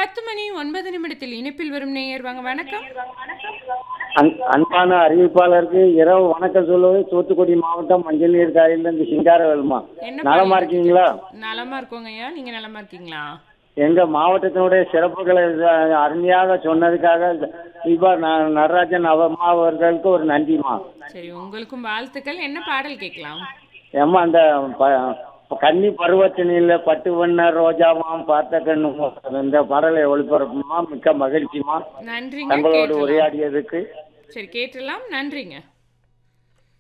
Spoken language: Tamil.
பத்து மணி ஒன்பது நிமிடத்தில் இணைப்பில் வரும் நேயர் வாங்க வணக்கம் அன்- அன்பான அறிவிப்பாளருக்கு இரவு வணக்கம் சொல்லுவது தூத்துக்குடி மாவட்டம் மஞ்சள் நீர் காயிலிருந்து சிங்காரவேலுமா என்ன நலமா பாடல் இருக்கீங்களா நலமா இருக்கோங்க ஐயா நீங்க நலமா இருக்கீங்களா எங்க மாவட்டத்தினுடைய சிறப்புகளை அஹ், அருமையாக சொன்னதுக்காக தீபா ந- நடராஜன் அவம்மா அவர்களுக்கு ஒரு நன்றிமா சரி உங்களுக்கும் வாழ்த்துக்கள் என்ன பாடல் கேட்கலாம் ஏம்மா அந்த ப- கன்னி பருவத்தினில பட்டு வண்ண ரோஜாவாம் பார்த்த கண்ணுமா இந்த பாடலை ஒளிபரப்புமா மிக்க மகிழ்ச்சிமா நன்றிங்க தங்களோடு கேட்டலாம் உரையாடியதுக்கு சரி கேட்டலாம் நன்றிங்க